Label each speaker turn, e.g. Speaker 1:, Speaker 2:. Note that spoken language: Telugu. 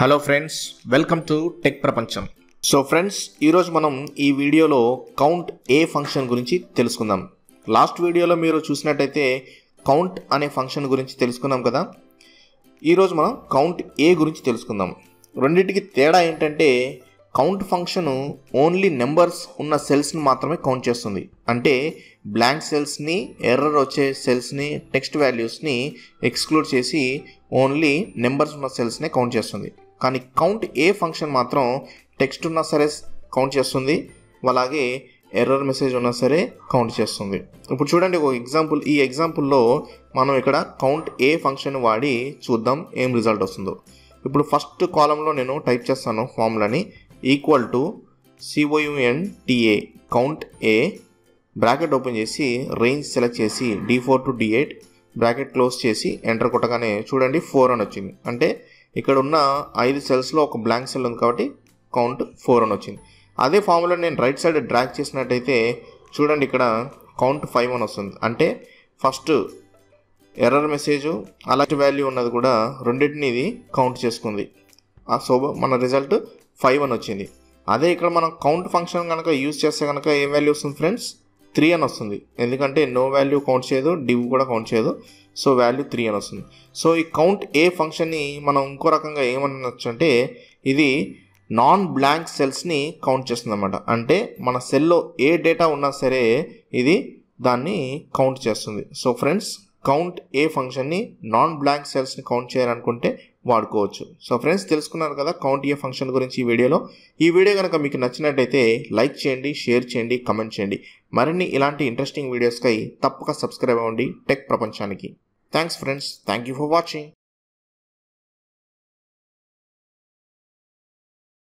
Speaker 1: hello friends welcome to tech ప్రపంచం సో ఫ్రెండ్స్ ఈరోజు మనం ఈ వీడియోలో కౌంట్ ఏ ఫంక్షన్ గురించి తెలుసుకుందాం లాస్ట్ వీడియోలో మీరు చూసినట్టయితే కౌంట్ అనే ఫంక్షన్ గురించి తెలుసుకున్నాం కదా ఈరోజు మనం కౌంట్ ఏ గురించి తెలుసుకుందాం రెండింటికి తేడా ఏంటంటే కౌంట్ ఫంక్షన్ ఓన్లీ నెంబర్స్ ఉన్న సెల్స్ని మాత్రమే కౌంట్ చేస్తుంది అంటే బ్లాంక్ సెల్స్ని ఎర్రర్ వచ్చే సెల్స్ని టెక్స్ట్ వాల్యూస్ని ఎక్స్క్లూడ్ చేసి ఓన్లీ నెంబర్స్ ఉన్న సెల్స్నే కౌంట్ చేస్తుంది కానీ కౌంట్ ఏ ఫంక్షన్ మాత్రం టెక్స్ట్ ఉన్నా సరే కౌంట్ చేస్తుంది అలాగే ఎర్రర్ మెసేజ్ ఉన్నా సరే కౌంట్ చేస్తుంది ఇప్పుడు చూడండి ఒక ఎగ్జాంపుల్ ఈ ఎగ్జాంపుల్లో మనం ఇక్కడ కౌంట్ ఏ ఫంక్షన్ వాడి చూద్దాం ఏం రిజల్ట్ వస్తుందో ఇప్పుడు ఫస్ట్ కాలంలో నేను టైప్ చేస్తాను ఫార్ములాని equal to COUNTA count A bracket open చేసి రేంజ్ సెలెక్ట్ చేసి D four to D eight bracket close చేసి ఎంటర్ కొట్టగానే చూడండి ఫోర్ అని వచ్చింది అంటే ఇక్కడ ఉన్న ఐదు సెల్స్లో ఒక బ్లాంక్ సెల్ ఉంది కాబట్టి కౌంట్ ఫోర్ అని వచ్చింది అదే ఫార్ములా నేను రైట్ సైడ్ డ్రాగ్ చేసినట్టయితే చూడండి ఇక్కడ కౌంట్ ఫైవ్ అని వస్తుంది అంటే ఫస్ట్ ఎర్రర్ మెసేజ్ అలాంటి వాల్యూ ఉన్నది కూడా రెండింటిని ఇది కౌంట్ చేసుకుంది ఆ సో మన రిజల్ట్ ఫైవ్ అని వచ్చింది అదే ఇక్కడ మనం కౌంట్ ఫంక్షన్ కనుక యూజ్ చేస్తే కనుక ఏం వాల్యూ వస్తుంది ఫ్రెండ్స్ త్రీ అని వస్తుంది ఎందుకంటే నో వాల్యూ కౌంట్ చేయదు డివ్ కూడా కౌంట్ చేయదు సో వాల్యూ త్రీ అని వస్తుంది సో ఈ కౌంట్ ఏ ఫంక్షన్ని మనం ఇంకో రకంగా ఏమనొచ్చు అంటే ఇది నాన్ బ్లాంక్ సెల్స్ని కౌంట్ చేస్తుంది అనమాట అంటే మన సెల్లో ఏ డేటా ఉన్నా సరే ఇది దాన్ని కౌంట్ చేస్తుంది సో ఫ్రెండ్స్ కౌంట్ ఏ ఫంక్షన్ని నాన్ బ్లాంక్ సెల్స్ని కౌంట్ చేయాలనుకుంటే వాడుకోవచ్చు సో ఫ్రెండ్స్ తెలుసుకున్నారు కదా కౌంట్ ఏ ఫంక్షన్ గురించి ఈ వీడియోలో ఈ వీడియో కనుక మీకు నచ్చినట్టయితే లైక్ చేయండి షేర్ చేయండి కమెంట్ చేయండి మరిన్ని ఇలాంటి ఇంట్రెస్టింగ్ వీడియోస్కై తప్పక సబ్స్క్రైబ్ అవ్వండి టెక్ ప్రపంచానికి thanks friends thank you for watching